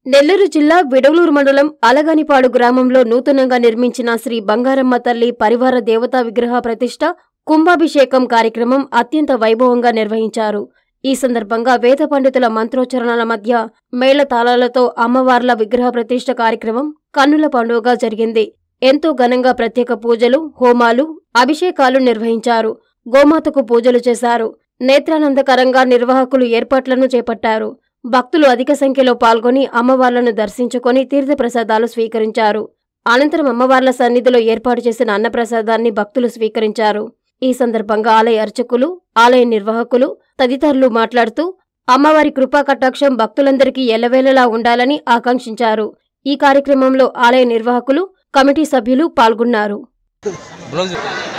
నెల్లూరు జిల్లా విడవలూరు మండలం అలగానిపాడు గ్రామంలో నూతనంగా నిర్మించిన శ్రీ బంగారమ్మ తల్లి పరివార దేవతా విగ్రహ ప్రతిష్ట కుంభాభిషేకం కార్యక్రమం అత్యంత వైభవంగా నిర్వహించారు ఈ సందర్భంగా వేద పండితుల మంత్రోచ్చరణల మధ్య మేళతాళాలతో అమ్మవార్ల విగ్రహ ప్రతిష్ట కార్యక్రమం కన్నుల పండుగగా జరిగింది ఎంతో ఘనంగా ప్రత్యేక పూజలు హోమాలు అభిషేకాలు నిర్వహించారు గోమాతకు పూజలు చేశారు నేత్రానందకరంగా నిర్వాహకులు ఏర్పాట్లను చేపట్టారు భక్తులు అధిక సంఖ్యలో పాల్గొని అమ్మవార్లను దర్శించుకొని తీర్థప్రసాదాలు స్వీకరించారు అనంతరం అమ్మవార్ల సన్నిధిలో ఏర్పాటు చేసిన అన్నప్రసాదాన్ని భక్తులు స్వీకరించారు ఈ సందర్భంగా ఆలయ అర్చకులు ఆలయ నిర్వాహకులు తదితరులు మాట్లాడుతూ అమ్మవారి కృపా కటాక్షం భక్తులందరికీ ఎల్లవేళలా ఉండాలని ఆకాంక్షించారు ఈ కార్యక్రమంలో ఆలయ నిర్వాహకులు కమిటీ సభ్యులు పాల్గొన్నారు బ్లౌజ్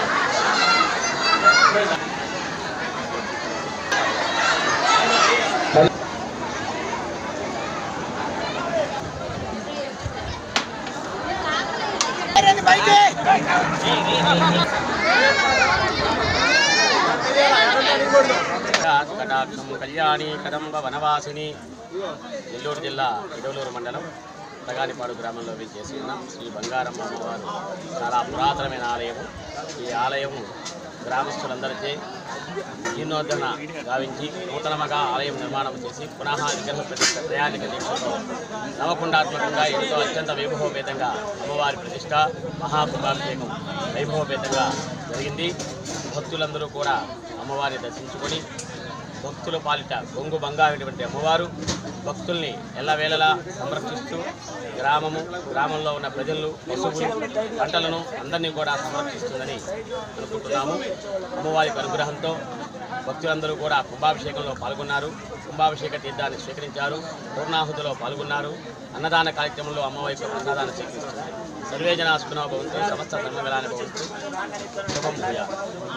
కటాక్షం కళ్యాణి కదంబ వనవాసిని నెల్లూరు జిల్లా ఇడవలూరు మండలం తగానిపాడు గ్రామంలో చేసి ఉన్న శ్రీ బంగారమ్మ అమ్మవారు చాలా పురాతనమైన ఆలయము ఈ ఆలయము గ్రామస్తులందరిచే జీర్ణోద్ధరణ గావించి నూతనముగా ఆలయం నిర్మాణం చేసి పునః విగ్రహ ప్రతిష్ట ప్రయాణిక దీక్షతో నవకుండాత్మకంగా ఎంతో అత్యంత వైభవపేతంగా అమ్మవారి ప్రతిష్ట మహాకుంభాభిషేకం వైభవపేతంగా జరిగింది భక్తులందరూ కూడా అమ్మవారిని దర్శించుకొని భక్తుల పాలిట గొంగు బంగారైనటువంటి అమ్మవారు భక్తుల్ని ఎల్లవేళలా సంరక్షిస్తూ గ్రామము గ్రామంలో ఉన్న ప్రజలను పశువులు పంటలను అందరినీ కూడా సంరక్షిస్తుందని అనుకుంటున్నాము అమ్మవారి యొక్క అనుగ్రహంతో భక్తులందరూ కూడా కుంభాభిషేకంలో పాల్గొన్నారు కుంభాభిషేక తీర్థాన్ని స్వీకరించారు పూర్ణాహుతిలో పాల్గొన్నారు అన్నదాన కార్యక్రమంలో అమ్మవారి యొక్క ప్రసాదాన్ని స్వీకరిస్తున్నారు సర్వే జనా సుఖినో భవంతు సమస్త ధర్మగలాన్ని భవంతు శుభం భూయాత్.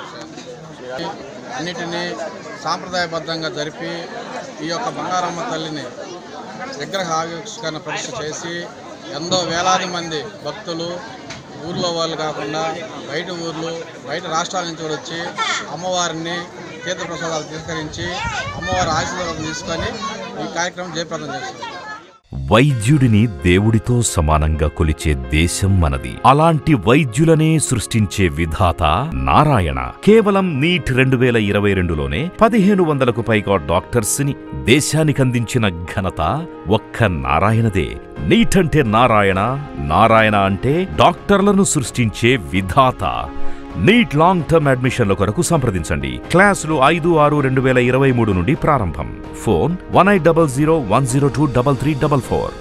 అన్నిటినీ సాంప్రదాయబద్ధంగా జరిపి ఈ యొక్క బంగారమ్మ తల్లిని విగ్రహ ఆవిష్కరణ ప్రతిష్ఠ చేసి ఎంతో వేలాది మంది భక్తులు ఊర్లో వాళ్ళు కాకుండా బయట ఊర్లు బయట రాష్ట్రాల నుంచి కూడా వచ్చి అమ్మవారిని తీర్థప్రసాదాలు తీసుకరించి అమ్మవారి ఆశీర్వాదం తీసుకొని ఈ కార్యక్రమం జయప్రదం చేస్తుంది వైద్యుడిని దేవుడితో సమానంగా కొలిచే దేశం మనది అలాంటి వైద్యులనే సృష్టించే విధాత నారాయణ కేవలం నీట్ రెండు వేల ఇరవై రెండులోనే పదిహేను వందలకు పైగా డాక్టర్స్ ని దేశానికి అందించిన ఘనత ఒక్క నారాయణదే నీట్ అంటే నారాయణ నారాయణ అంటే డాక్టర్లను సృష్టించే విధాత నీట్ లాంగ్ టర్మ్ అడ్మిషన్ల కొరకు సంప్రదించండి క్లాసులు ఐదు ఆరు రెండు వేల ఇరవై మూడు నుండి ప్రారంభం phone one eight double zero one zero two double three double four